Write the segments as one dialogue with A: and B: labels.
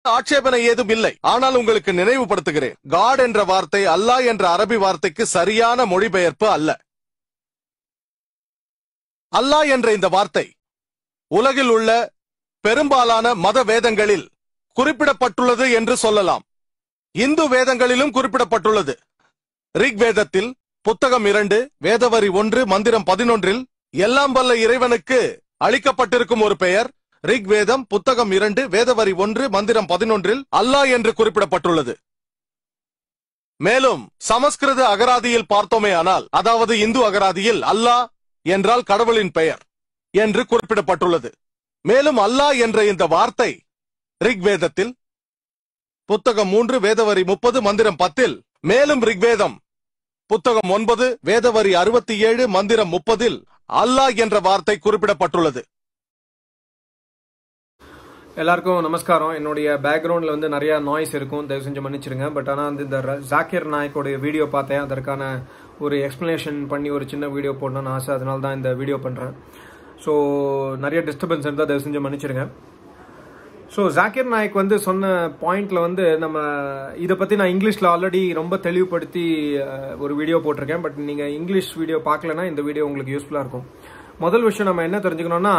A: ஆட்சேபனை ஏதும் இல்லை ஆனால் உங்களுக்கு நினைவுபடுத்துகிறேன் காட் என்ற வார்த்தை அல்லாஹ் என்ற அரபி வார்த்தைக்கு சரியான மொழிபெயர்ப்பு அல்ல அல்லாஹ் என்ற இந்த வார்த்தை உலகில் உள்ள பெரும்பாலான மத வேதங்களில் குறிப்பிடப்பட்டுள்ளது என்று சொல்லலாம் இந்து வேதங்களிலும் குறிப்பிடப்பட்டுள்ளது ரிக் வேதத்தில் புத்தகம் இரண்டு வேதவரி ஒன்று மந்திரம் பதினொன்றில் எல்லாம் வல்ல இறைவனுக்கு அளிக்கப்பட்டிருக்கும் ஒரு பெயர் ரிக் வேதம் புத்தகம் இரண்டு வேதவரி ஒன்று மந்திரம் பதினொன்றில் அல்லாஹ் என்று குறிப்பிடப்பட்டுள்ளது மேலும் சமஸ்கிருத அகராதியில் பார்த்தோமேயானால் அதாவது இந்து அகராதியில் அல்லாஹ் என்றால் கடவுளின் பெயர் என்று குறிப்பிடப்பட்டுள்ளது மேலும் அல்லாஹ் என்ற இந்த வார்த்தை ரிக்வேதத்தில் புத்தகம் மூன்று வேதவரி முப்பது மந்திரம் பத்தில் மேலும் ரிக்வேதம் புத்தகம் ஒன்பது வேதவரி அறுபத்தி ஏழு மந்திரம் முப்பதில் அல்லாஹ் என்ற வார்த்தை குறிப்பிடப்பட்டுள்ளது
B: எல்லாருக்கும் நமஸ்காரம் என்னுடைய பேக்ரவுண்டில் வந்து நிறைய நாய்ஸ் இருக்கும் தயவு செஞ்சு மன்னிச்சிருங்க பட் ஆனால் வந்து இந்த ர- ஜாக்கிர் நாயக்கோடைய வீடியோ பார்த்தேன் அதற்கான ஒரு எக்ஸ்பிளனேஷன் பண்ணி ஒரு சின்ன வீடியோ போடணும்னு ஆசை அதனால தான் இந்த வீடியோ பண்ணுறேன் ஸோ நிறைய டிஸ்டர்பன்ஸ் இருந்தால் தயவு செஞ்சு மன்னிச்சிருங்க ஸோ ஜாக்கிர் நாயக் வந்து சொன்ன பாயிண்ட்ல வந்து நம்ம இதை பற்றி நான் இங்கிலீஷில் ஆல்ரெடி ரொம்ப தெளிவுபடுத்தி அஹ், ஒரு வீடியோ போட்டிருக்கேன் பட் நீங்கள் இங்கிலீஷ் வீடியோ பார்க்கலனா இந்த வீடியோ உங்களுக்கு யூஸ்ஃபுல்லாக இருக்கும் முதல் விஷயம் நம்ம என்ன தெரிஞ்சுக்கணும்னா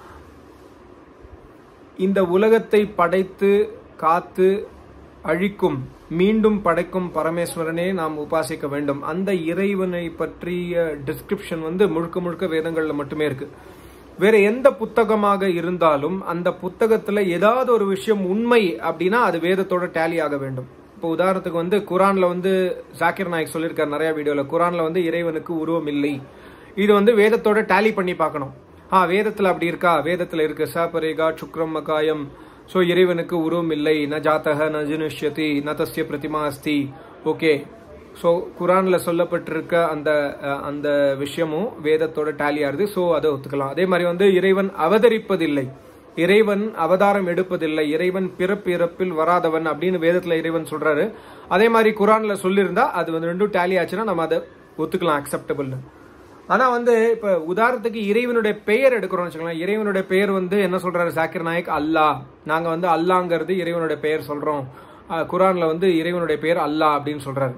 B: இந்த உலகத்தை படைத்து காத்து அழிக்கும் மீண்டும் படைக்கும் பரமேஸ்வரனே நாம் உபாசிக்க வேண்டும் அந்த இறைவனை பற்றிய டிஸ்கிரிப்ஷன் வந்து முழுக்க முழுக்க வேதங்கள்ல மட்டுமே இருக்கு வேற எந்த புத்தகமாக இருந்தாலும் அந்த புத்தகத்துல ஏதாவது ஒரு விஷயம் உண்மை அப்படின்னா அது வேதத்தோட டேலி ஆக வேண்டும் இப்போ உதாரணத்துக்கு வந்து குரான்ல வந்து ஜாக்கிர் நாயக் சொல்லியிருக்காரு நிறைய வீடியோல குரான்ல வந்து இறைவனுக்கு உருவம் இல்லை இது வந்து வேதத்தோட டேலி பண்ணி பார்க்கணும் ஆ வேதத்துல அப்படி இருக்கா வேதத்துல இருக்கு சபரேகா சுக்ரம் மகாயம் சோ இறைவனுக்கு உருவம் இல்லை ந ஜாத்தக ந ஜினுஷ்யதி ந தஸ்ய பிரதிமா அஸ்தி ஓகே ஸோ குரான்ல சொல்லப்பட்டிருக்க அந்த அஹ், அந்த விஷயமும் வேதத்தோட டேலி ஆகுது ஸோ அதை ஒத்துக்கலாம் அதே மாதிரி வந்து இறைவன் அவதரிப்பதில்லை இறைவன் அவதாரம் எடுப்பதில்லை இறைவன் பிறப்பு இறப்பில் வராதவன் அப்படின்னு வேதத்துல இறைவன் சொல்றாரு அதே மாதிரி குரான்ல சொல்லியிருந்தா அது வந்து ரெண்டும் டேலி ஆச்சுன்னா நம்ம அதை ஒத்துக்கலாம் அக்செப்டபிள்னு ஆனா வந்து இப்ப உதாரணத்துக்கு இறைவனுடைய பெயர் எடுக்கிறோம்னு வச்சுக்கலாம் இறைவனுடைய பெயர் வந்து என்ன சொல்றாரு ஜாக்கிர் நாயக் அல்லாஹ் நாங்க வந்து அல்லாங்கிறது இறைவனுடைய பெயர் சொல்றோம் அஹ் குரான்ல வந்து இறைவனுடைய பெயர் அல்லாஹ் அப்படின்னு சொல்றாரு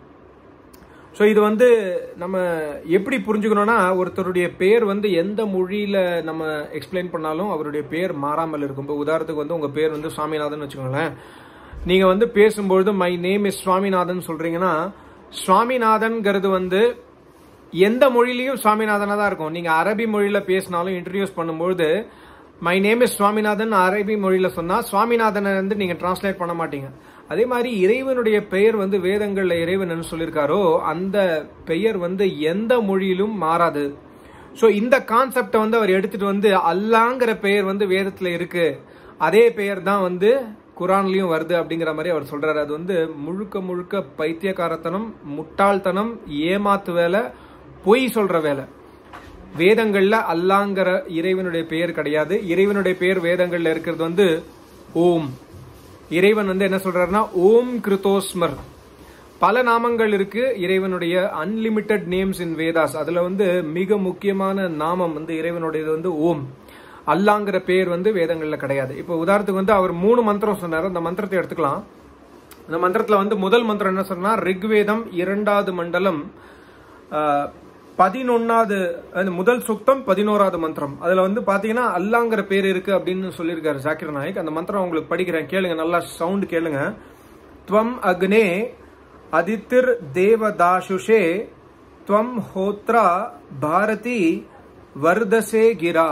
B: ஸோ இது வந்து நம்ம எப்படி புரிஞ்சுக்கணும்னா ஒருத்தருடைய பேர் வந்து எந்த மொழியில நம்ம எக்ஸ்பிளைன் பண்ணாலும் அவருடைய பேர் மாறாமல் இருக்கும் இப்போ உதாரணத்துக்கு வந்து உங்க பேர் வந்து சுவாமிநாதன் வச்சுக்கோங்களேன் நீங்க வந்து பேசும்பொழுது மை நேம் இஸ் சுவாமிநாதன் சொல்றீங்கன்னா சுவாமிநாதன்ங்கிறது வந்து எந்த மொழியிலையும் சுவாமிநாதனா தான் இருக்கும் நீங்க அரபி மொழியில பேசினாலும் இன்ட்ரடியூஸ் பண்ணும்பொழுது மை நேம் இஸ் சுவாமிநாதன் அரபி மொழியில சொன்னா சுவாமிநாதனை வந்து நீங்க டிரான்ஸ்லேட் பண்ண மாட்டீங்க அதே மாதிரி இறைவனுடைய பெயர் வந்து வேதங்கள்ல இறைவன் என்ன சொல்லியிருக்காரோ அந்த பெயர் வந்து எந்த மொழியிலும் மாறாது ஸோ இந்த கான்செப்டை வந்து அவர் எடுத்துட்டு வந்து அல்லாங்கிற பெயர் வந்து வேதத்துல இருக்கு அதே பெயர் தான் வந்து குரான்லயும் வருது அப்படிங்கிற மாதிரி அவர் சொல்றாரு அது வந்து முழுக்க முழுக்க பைத்தியக்காரத்தனம் முட்டாள்தனம் ஏமாத்து வேலை பொய் சொல்ற வேலை வேதங்கள்ல அல்லாங்கிற இறைவனுடைய பெயர் கிடையாது இறைவனுடைய பெயர் வேதங்கள்ல இருக்கிறது வந்து ஓம் இறைவன் வந்து என்ன சொல்றாருன்னா ஓம் கிருதோஸ்மர் பல நாமங்கள் இருக்கு இறைவனுடைய அன்லிமிட்டெட் நேம்ஸ் இன் வேதாஸ் அதுல வந்து மிக முக்கியமான நாமம் வந்து இறைவனுடையது வந்து ஓம் அல்லாங்கிற பேர் வந்து வேதங்கள்ல கிடையாது இப்போ உதாரணத்துக்கு வந்து அவர் மூணு மந்திரம் சொன்னார் அந்த மந்திரத்தை எடுத்துக்கலாம் இந்த மந்திரத்துல வந்து முதல் மந்திரம் என்ன சொன்னா ரிக்வேதம் இரண்டாவது மண்டலம் ஆஹ், பதினொன்னாவது அது முதல் சுக்தம் பதினோராவது மந்திரம் அதுல வந்து பாத்தீங்கன்னா அல்லாங்கிற பேர் இருக்கு அப்படின்னு சொல்லியிருக்காரு ஜாக்கிர் நாயக் அந்த மந்திரம் உங்களுக்கு படிக்கிறேன் கேளுங்க நல்லா சவுண்ட் கேளுங்க துவம் அக்னே அதித்திர் தேவதாசுஷே துவம் ஹோத்ரா பாரதி வர்தசே கிரா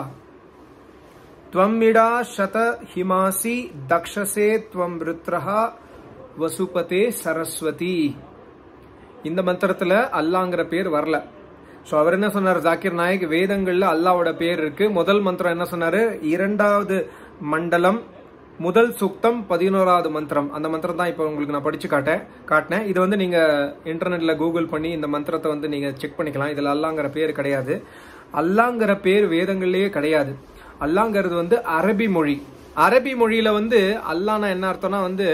B: त्वमिडा शत हिमासी दक्षसे त्वं ருத்ரஹ வசுபதே சரஸ்வதி இந்த மந்திரத்துல அல்லாங்கிற பேர் வரல சோ அவர் என்ன சொன்னார் ஜாக்கிர் நாயக் வேதங்கள்ல அல்லாவோட பேர் இருக்கு முதல் மந்திரம் என்ன சொன்னாரு இரண்டாவது மண்டலம் முதல் சுக்தம் பதினோராவது மந்திரம் அந்த மந்திரம் தான் இப்போ உங்களுக்கு நான் படிச்சு காட்டேன் காட்டினேன் இது வந்து நீங்க இன்டர்நெட்ல கூகுள் பண்ணி இந்த மந்திரத்தை வந்து நீங்க செக் பண்ணிக்கலாம் இதுல அல்லாங்கிற பேர் கிடையாது அல்லாங்கிற பேர் வேதங்கள்லயே கிடையாது அல்லாங்கிறது வந்து அரபி மொழி அரபி மொழியில வந்து அல்லானா என்ன அர்த்தம்னா வந்து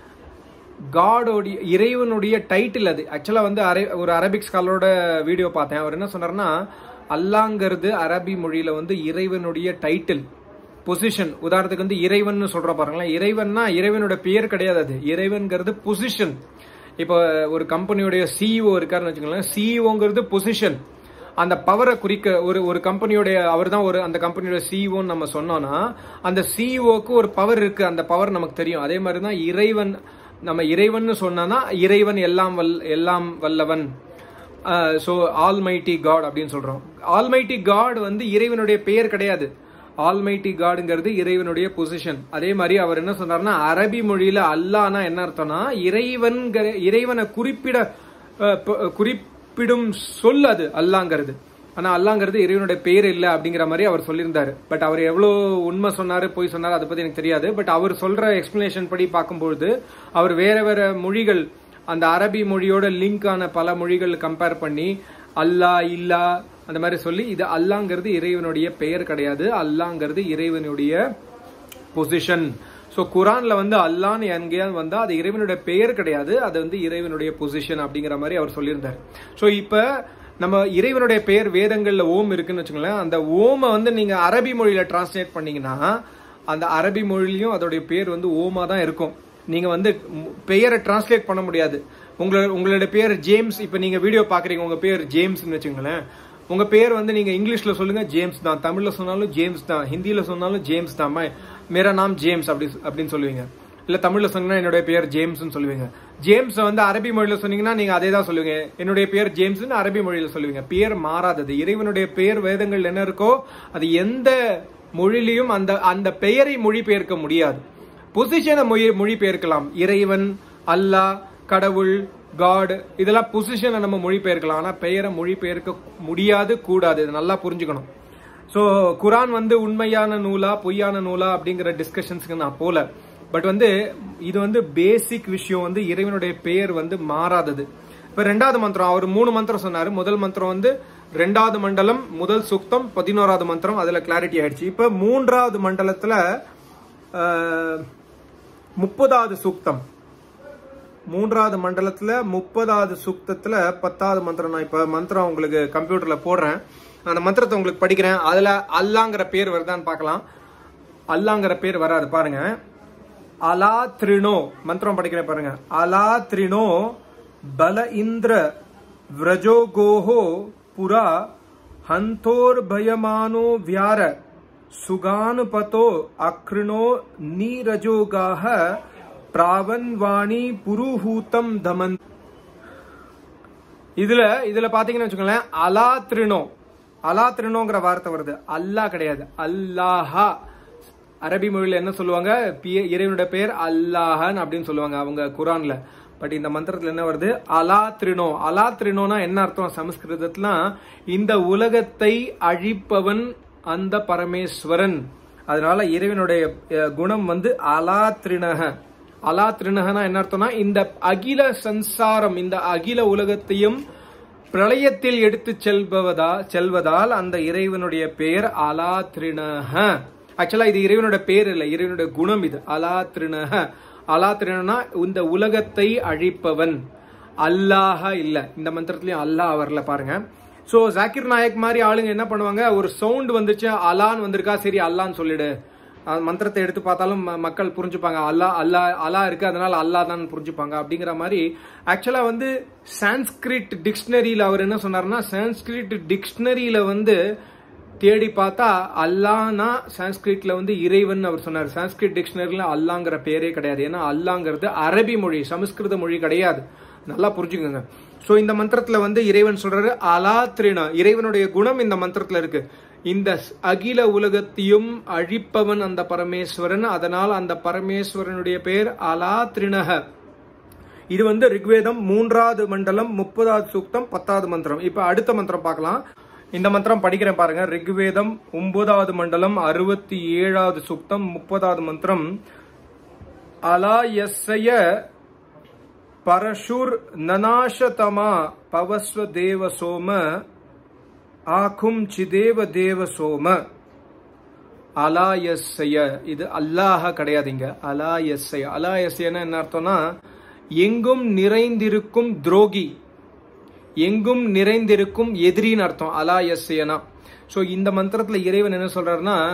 B: காடோடைய இறைவனுடைய டைட்டில் அது ஆக்சுவலா வந்து அரை ஒரு அரபிக் ஸ்காலரோட வீடியோ பார்த்தேன் அவர் என்ன சொன்னார்னா அல்லாங்கிறது அரபி மொழியில வந்து இறைவனுடைய டைட்டில் பொசிஷன் உதாரணத்துக்கு வந்து இறைவன் சொல்ற பாருங்களேன் இறைவன்னா இறைவனோட பெயர் கிடையாது அது இறைவன்கிறது பொசிஷன் இப்போ ஒரு கம்பெனியோடைய சிஇஓ இருக்காருன்னு வச்சுக்கோங்களேன் சிஇஓங்கிறது பொசிஷன் அந்த பவரை குறிக்க ஒரு ஒரு கம்பெனியோடைய அவர் தான் ஒரு அந்த கம்பெனியோட சிஇஓன்னு நம்ம சொன்னோம்னா அந்த சிஇஓக்கு ஒரு பவர் இருக்கு அந்த பவர் நமக்கு தெரியும் அதே மாதிரி தான் இறைவன் நம்ம இறைவன் சொன்னோம்னா இறைவன் எல்லாம் வல் எல்லாம் வல்லவன் ஸோ ஆல்மைட்டி காட் அப்படின்னு சொல்றோம் ஆல்மைட்டி காட் வந்து இறைவனுடைய பெயர் கிடையாது ஆல்மைட்டி காடுங்கிறது இறைவனுடைய பொசிஷன் அதே மாதிரி அவர் என்ன சொன்னார்னா அரபி மொழியில அல்லானா என்ன அர்த்தம்னா இறைவன் இறைவனை குறிப்பிட அஹ், ப- குறிப்பிடும் சொல் அது அல்லாங்கிறது ஆனா அல்லாங்கிறது இறைவனுடைய பெயர் இல்ல அப்படிங்கிற மாதிரி அவர் சொல்லியிருந்தாரு பட் அவர் எவ்வளவு உண்மை சொன்னாரு பொய் சொன்னாரு அதை பத்தி எனக்கு தெரியாது பட் அவர் சொல்ற எக்ஸ்பிளனேஷன் படி பார்க்கும்பொழுது அவர் வேற வேற மொழிகள் அந்த அரபி மொழியோட லிங்க் ஆன பல மொழிகள் கம்பேர் பண்ணி அல்லா இல்லா அந்த மாதிரி சொல்லி இது அல்லாங்கிறது இறைவனுடைய பெயர் கிடையாது அல்லாங்கிறது இறைவனுடைய பொசிஷன் ஸோ குரான்ல வந்து அல்லான்னு எங்கேயாவது வந்தா அது இறைவனுடைய பெயர் கிடையாது அது வந்து இறைவனுடைய பொசிஷன் அப்படிங்கிற மாதிரி அவர் சொல்லியிருந்தார் ஸோ இப்போ நம்ம இறைவனுடைய பெயர் வேதங்கள்ல ஓம் இருக்குன்னு வச்சுக்கோங்களேன் அந்த ஓமை வந்து நீங்க அரபி மொழியில டிரான்ஸ்லேட் பண்ணீங்கன்னா அந்த அரபி மொழியிலையும் அதோடைய பேர் வந்து ஓமா தான் இருக்கும் நீங்க வந்து ம், பெயரை டிரான்ஸ்லேட் பண்ண முடியாது உங்களோட உங்களுடைய பேர் ஜேம்ஸ் இப்போ நீங்க வீடியோ பாக்குறீங்க உங்க பேர் ஜேம்ஸ்னு வச்சுங்களேன் உங்க பேர் வந்து நீங்க இங்கிலீஷ்ல சொல்லுங்க ஜேம்ஸ் தான் தமிழ்ல சொன்னாலும் ஜேம்ஸ் தான் ஹிந்தியில சொன்னாலும் ஜேம்ஸ் தான் மை- மேரா நாம் ஜேம்ஸ் அப்படி அப்படின்னு சொல்லுவீங்க இல்ல தமிழ்ல சொன்னீங்கன்னா என்னுடைய பேர் ஜேம்ஸ்னு சொல்லுவீங்க ஜேம்ஸ் வந்து அரபி மொழியில சொன்னீங்கன்னா நீங்க அதே தான் சொல்லுவீங்க என்னுடைய பேர் ஜேம்ஸ்னு அரபி மொழியில சொல்லுவீங்க பேர் மாறாதது இறைவனுடைய பெயர் வேதங்கள் என்ன இருக்கோ அது எந்த மொழியிலையும் அந்த அந்த பெயரை மொழிபெயர்க்க முடியாது பொசிஷனை மொழி மொழிபெயர்க்கலாம் இறைவன் அல்லாஹ் கடவுள் காட் இதெல்லாம் பொசிஷனை நம்ம மொழிபெயர்க்கலாம் ஆனா பெயரை மொழிபெயர்க்க முடியாது கூடாது இது நல்லா புரிஞ்சுக்கணும் ஸோ குரான் வந்து உண்மையான நூலா பொய்யான நூலா அப்படிங்கிற டிஸ்கஷன்ஸ்க்கு நான் போல பட் வந்து இது வந்து பேசிக் விஷயம் வந்து இறைவனுடைய பெயர் வந்து மாறாதது இப்ப ரெண்டாவது மந்திரம் அவர் மூணு மந்திரம் சொன்னாரு முதல் மந்திரம் வந்து ரெண்டாவது மண்டலம் முதல் சுக்தம் பதினோராவது மந்திரம் அதுல கிளாரிட்டி ஆயிடுச்சு இப்ப மூன்றாவது மண்டலத்துல அஹ், முப்பதாவது சூக்தம் மூன்றாவது மண்டலத்துல முப்பதாவது சூக்தத்துல பத்தாவது மந்திரம் நான் இப்ப மந்திரம் உங்களுக்கு கம்ப்யூட்டர்ல போடுறேன் அந்த மந்திரத்தை உங்களுக்கு படிக்கிறேன் அதுல அல்லாங்கிற பேர் வருதான்னு பார்க்கலாம் அல்லாங்கிற பேர் வராது பாருங்க அலா த்ரினோ மந்திரம் படிக்கிறேன் பாருங்க அலா த்ரினோ பல இந்திர விரஜோகோஹோ புரா ஹந்தோர் பயமானோ வியார சுகானுபதோ அக்ருணோ நீரஜோகாக பிராவன்வாணி புருஹூத்தம் தமன் இதுல இதுல பாத்தீங்கன்னு வச்சுக்கோங்களேன் அலா த்ரினோ அலா த்ரினோங்கிற வார்த்தை வருது அல்லாஹ் கிடையாது அல்லாஹா அரபி மொழியில என்ன சொல்லுவாங்க பி- இறைவனுடைய பெயர் அல்லாஹன் அப்படின்னு சொல்லுவாங்க அவங்க குரான்ல பட் இந்த மந்திரத்துல என்ன வருது அலா த்ரினோ அலா த்ரினோனா என்ன அர்த்தம் சமஸ்கிருதத்துல இந்த உலகத்தை அழிப்பவன் அந்த பரமேஸ்வரன் அதனால இறைவனுடைய அஹ், குணம் வந்து அலா த்ரினக அலா திருநகனா என்ன அர்த்தம்னா இந்த அகில சன்சாரம் இந்த அகில உலகத்தையும் பிரளயத்தில் எடுத்து செல்பவதா செல்வதால் அந்த இறைவனுடைய பெயர் அலா திருநக ஆக்சுவலா இது இறைவனுடைய பெயர் இல்லை இறைவனுடைய குணம் இது அலா திருநக அலா திருநனா இந்த உலகத்தை அழிப்பவன் அல்லாஹ இல்ல இந்த மந்திரத்திலயும் அல்லாஹ் வரல பாருங்க சோ ஜாக்கிர் நாயக் மாதிரி ஆளுங்க என்ன பண்ணுவாங்க ஒரு சவுண்ட் வந்துச்சு அலான்னு வந்திருக்கா சரி அல்லான்னு சொல்லிடு அந்த மந்திரத்தை எடுத்து பார்த்தாலும் ம- மக்கள் புரிஞ்சுப்பாங்க அல்லா அல்லா அல்லா இருக்கு அதனால அல்லா தான் புரிஞ்சுப்பாங்க அப்படிங்கிற மாதிரி ஆக்சுவலா வந்து சான்ஸ்கிரிட் டிக்ஷனரியில அவர் என்ன சொன்னாருன்னா சான்ஸ்கிரிட் டிக்ஷனரியில வந்து தேடி பார்த்தா அல்லானா சான்ஸ்கிரிட்ல வந்து இறைவன் அவர் சொன்னார் சான்ஸ்கிரிட் டிக்ஷனரியில அல்லாங்கிற பேரே கிடையாது ஏன்னா அல்லாங்கிறது அரபி மொழி சமஸ்கிருத மொழி கிடையாது நல்லா புரிஞ்சுக்கோங்க சோ இந்த மந்திரத்துல வந்து இறைவன் சொல்றாரு அலா திரினா இறைவனுடைய குணம் இந்த மந்திரத்துல இருக்கு இந்த ஸ்- அகில உலகத்தையும் அழிப்பவன் அந்த பரமேஸ்வரன் அதனால் அந்த பரமேஸ்வரனுடைய பெயர் அலா திரினக இது வந்து ரிக்வேதம் மூன்றாவது மண்டலம் முப்பதாவது சூக்தம் பத்தாவது மந்திரம் இப்ப அடுத்த மந்திரம் பார்க்கலாம் இந்த மந்திரம் படிக்கிறேன் பாருங்க ரிக்வேதம் ஒன்பதாவது மண்டலம் அறுபத்தி ஏழாவது சூக்தம் முப்பதாவது மந்திரம் அலாயஸ்ய பரஷுர் நனாஷதமா பவஸ்வ தேவ சோம ஆக்கும் சிதேவ தேவ சோம அலாயஸ்ய இது அல்லாஹ கிடையாதுங்க அலாயஸ்ய அலாயஸ்யன்னா என்ன அர்த்தம்னா எங்கும் நிறைந்திருக்கும் துரோகி எங்கும் நிறைந்திருக்கும் எதிரின்னு அர்த்தம் அலாயஸ்யனா சோ இந்த மந்திரத்துல இறைவன் என்ன சொல்றாருன்னா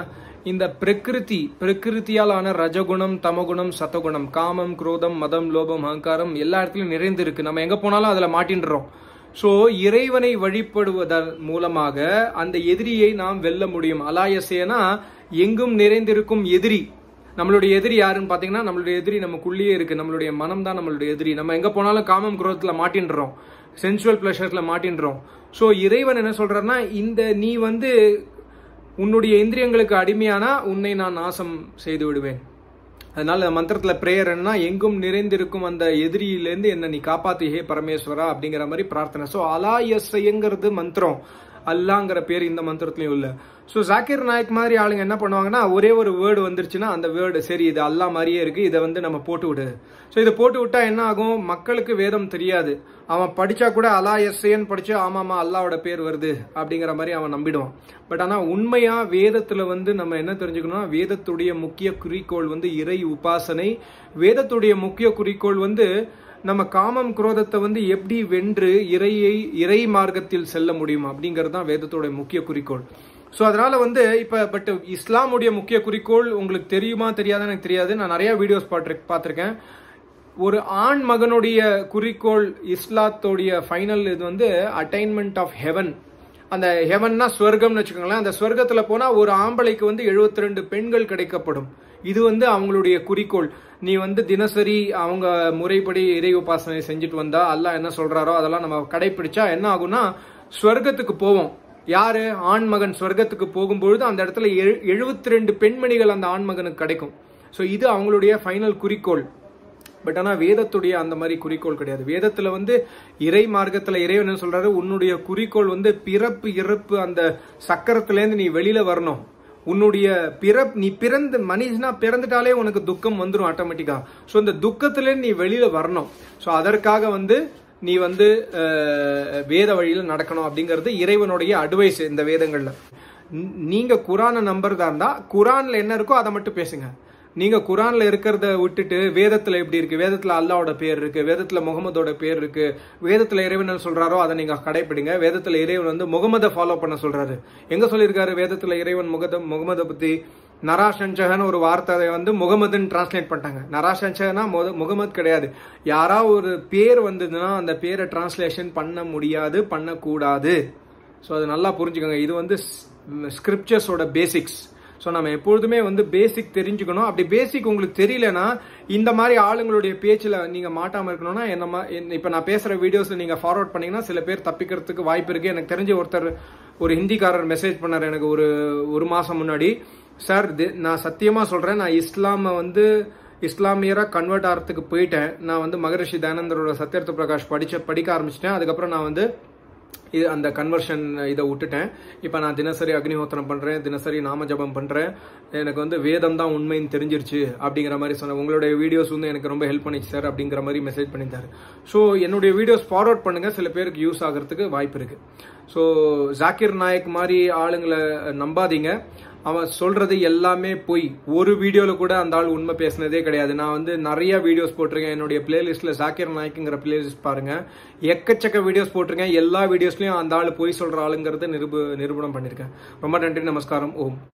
B: இந்த பிரகிருதி பிரகிருத்தியால் ஆன ரஜகுணம் தமகுணம் சத்தகுணம் காமம் குரோதம் மதம் லோபம் அகங்காரம் எல்லா இடத்துலயும் நிறைந்து இருக்கு நம்ம எங்க போனாலும் அதுல மாட்டின்றோம் சோ இறைவனை வழிபடுவதன் மூலமாக அந்த எதிரியை நாம் வெல்ல முடியும் அலாயசேனா எங்கும் நிறைந்திருக்கும் எதிரி நம்மளுடைய எதிரி யாருன்னு பாத்தீங்கன்னா நம்மளுடைய எதிரி நமக்குள்ளேயே இருக்கு நம்மளுடைய மனம் தான் நம்மளுடைய எதிரி நம்ம எங்க போனாலும் காமம் குரோதத்துல மாட்டின்றோம் சென்சுவல் பிளஷர்ஸ்ல மாட்டின்றோம் சோ இறைவன் என்ன சொல்றாருன்னா இந்த நீ வந்து உன்னுடைய இந்திரியங்களுக்கு அடிமையானா உன்னை நான் நாசம் செய்து விடுவேன் அதனால மந்திரத்துல பிரேயர் என்ன எங்கும் நிறைந்திருக்கும் அந்த எதிரியிலேருந்து என்ன நீ காப்பாத்து ஹே பரமேஸ்வரா அப்படிங்கிற மாதிரி பிரார்த்தனை ஸோ அலாயசைங்கிறது மந்திரம் அல்லாங்கிற பேர் இந்த மந்திரத்திலயும் இல்ல ஸோ ஜாக்கிர் நாயக் மாதிரி ஆளுங்க என்ன பண்ணுவாங்கன்னா ஒரே ஒரு வேர்டு வந்துருச்சுன்னா அந்த வேர்டு சரி இது அல்லா மாதிரியே இருக்கு இதை வந்து நம்ம போட்டு விடு ஸோ இதை போட்டு விட்டா என்ன ஆகும் மக்களுக்கு வேதம் தெரியாது அவன் படிச்சா கூட அலா எஸ்ஏன்னு படிச்சு ஆமாமா அல்லாவோட பேர் வருது அப்படிங்கிற மாதிரி அவன் நம்பிடுவான் பட் ஆனா உண்மையா வேதத்துல வந்து நம்ம என்ன தெரிஞ்சுக்கணும்னா வேதத்துடைய முக்கிய குறிக்கோள் வந்து இறை உபாசனை வேதத்துடைய முக்கிய குறிக்கோள் வந்து நம்ம காமம் குரோதத்தை வந்து எப்படி வென்று இறையை இறை மார்க்கத்தில் செல்ல முடியும் அப்படிங்கிறது தான் வேதத்தோட முக்கிய குறிக்கோள் ஸோ அதனால வந்து இப்போ பட் இஸ்லாமுடைய முக்கிய குறிக்கோள் உங்களுக்கு தெரியுமா தெரியாதுன்னு எனக்கு தெரியாது நான் நிறைய வீடியோஸ் பார்த்து பார்த்துருக்கேன் ஒரு ஆண் மகனுடைய குறிக்கோள் இஸ்லாத்தோடைய ஃபைனல் இது வந்து அட்டைன்மெண்ட் ஆஃப் ஹெவன் அந்த ஹெவன்னா ஸ்வர்க்கம்னு வச்சுக்கோங்களேன் அந்த ஸ்வர்க்கத்துல போனா ஒரு ஆம்பளைக்கு வந்து 72 ரெண்டு பெண்கள் கிடைக்கப்படும் இது வந்து அவங்களுடைய குறிக்கோள் நீ வந்து தினசரி அவங்க முறைப்படி இறை உபாசனை செஞ்சுட்டு வந்தா அல்லாஹ் என்ன சொல்றாரோ அதெல்லாம் நம்ம கடைபிடிச்சா என்ன ஆகும்னா ஸ்வர்க்கத்துக்கு போவோம் யாரு ஆண்மகன் ஸ்வர்க்கத்துக்கு போகும்பொழுது அந்த இடத்துல எழுபத்தி ரெண்டு பெண்மணிகள் அந்த ஆண்மகனுக்கு கிடைக்கும் ஸோ இது அவங்களுடைய ஃபைனல் குறிக்கோள் பட் ஆனா வேதத்துடைய அந்த மாதிரி குறிக்கோள் கிடையாது வேதத்துல வந்து இறை மார்க்கத்துல இறைவன் என்ன சொல்றாரு உன்னுடைய குறிக்கோள் வந்து பிறப்பு இறப்பு அந்த சக்கரத்துல இருந்து நீ வெளியில வரணும் உன்னுடைய பிறப் நீ பிறந்து மனுஷனா பிறந்துட்டாலே உனக்கு துக்கம் வந்துடும் ஆட்டோமேட்டிக்கா ஸோ இந்த துக்கத்துல நீ வெளியில வரணும் ஸோ அதற்காக வந்து நீ வந்து அஹ், வேத வழியில நடக்கணும் அப்படிங்கிறது இறைவனுடைய அட்வைஸ் இந்த வேதங்கள்ல நீ- நீங்க குரானை நம்புறதா இருந்தா குரான்ல என்ன இருக்கோ அதை மட்டும் பேசுங்க நீங்க குரான்ல இருக்கிறத விட்டுட்டு வேதத்துல எப்படி இருக்கு வேதத்துல அல்லாவோட பேர் இருக்கு வேதத்துல முகமதோட பேர் இருக்கு வேதத்துல இறைவன் என்ன சொல்றாரோ அதை நீங்க கடைபிடிங்க வேதத்துல இறைவன் வந்து முகமதை ஃபாலோ பண்ண சொல்றாரு எங்க சொல்லியிருக்காரு வேதத்துல இறைவன் முகத முகமதை பத்தி நராசஞ்சகன்னு ஒரு வார்த்தையை வந்து முகமதுன்னு டிரான்ஸ்லேட் பண்ணிட்டாங்க நராசஞ்சகனா முகமது கிடையாது யாரா ஒரு பேர் வந்ததுன்னா அந்த பேரை டிரான்ஸ்லேஷன் பண்ண முடியாது பண்ணக்கூடாது ஸோ அது நல்லா புரிஞ்சுக்கோங்க இது வந்து ஸ்கிரிப்சர்ஸோட பேசிக்ஸ் ஸோ நம்ம எப்பொழுதுமே வந்து பேசிக் தெரிஞ்சுக்கணும் அப்படி பேசிக் உங்களுக்கு தெரியலனா இந்த மாதிரி ஆளுங்களுடைய பேச்சில் நீங்கள் மாட்டாமல் இருக்கணும்னா என்ன மா- என்ன- இப்போ நான் பேசுகிற வீடியோஸில் நீங்கள் ஃபார்வர்ட் பண்ணீங்கன்னா சில பேர் தப்பிக்கிறதுக்கு வாய்ப்பு இருக்குது எனக்கு தெரிஞ்ச ஒருத்தர் ஒரு ஹிந்திக்காரர் மெசேஜ் பண்ணார் எனக்கு ஒரு ஒரு மாதம் முன்னாடி சார் நான் சத்தியமாக சொல்கிறேன் நான் இஸ்லாமை வந்து இஸ்லாமியராக கன்வெர்ட் ஆகிறதுக்கு போயிட்டேன் நான் வந்து மகரிஷி தயானந்தரோட சத்யர்த்த பிரகாஷ் படிச்ச படிக்க ஆரம்பிச்சிட்டேன் அதுக்கப்புறம் நான் வந்து இது அந்த கன்வர்ஷன் இதை விட்டுட்டேன் இப்போ நான் தினசரி அக்னிஹோத்திரம் பண்ணுறேன் தினசரி நாம ஜபம் பண்ணுறேன் எனக்கு வந்து வேதம் தான் உண்மைன்னு தெரிஞ்சிருச்சு அப்படிங்கிற மாதிரி சொன்னேன் உங்களுடைய வீடியோஸ் வந்து எனக்கு ரொம்ப ஹெல்ப் பண்ணிச்சு சார் அப்படிங்கிற மாதிரி மெசேஜ் பண்ணியிருந்தாரு ஸோ என்னுடைய வீடியோஸ் ஃபார்வர்ட் பண்ணுங்க சில பேருக்கு யூஸ் ஆகிறதுக்கு வாய்ப்பு இருக்கு ஸோ ஜாக்கிர் நாயக் மாதிரி ஆளுங்களை நம்பாதீங்க அவன் சொல்றது எல்லாமே பொய் ஒரு வீடியோல கூட அந்த ஆள் உண்மை பேசினதே கிடையாது நான் வந்து நிறைய வீடியோஸ் போட்டிருக்கேன் என்னுடைய பிளேலிஸ்ட்ல ஜாக்கிர் நாய்க்குங்கிற பிளேலிஸ்ட் பாருங்க எக்கச்சக்க வீடியோஸ் போட்டிருக்கேன் எல்லா வீடியோஸ்லயும் அந்த ஆள் பொய் சொல்ற ஆளுங்கிறத நிரூப நிரூபணம் பண்ணிருக்கேன் ரொம்ப நன்றி நமஸ்காரம் ஓம்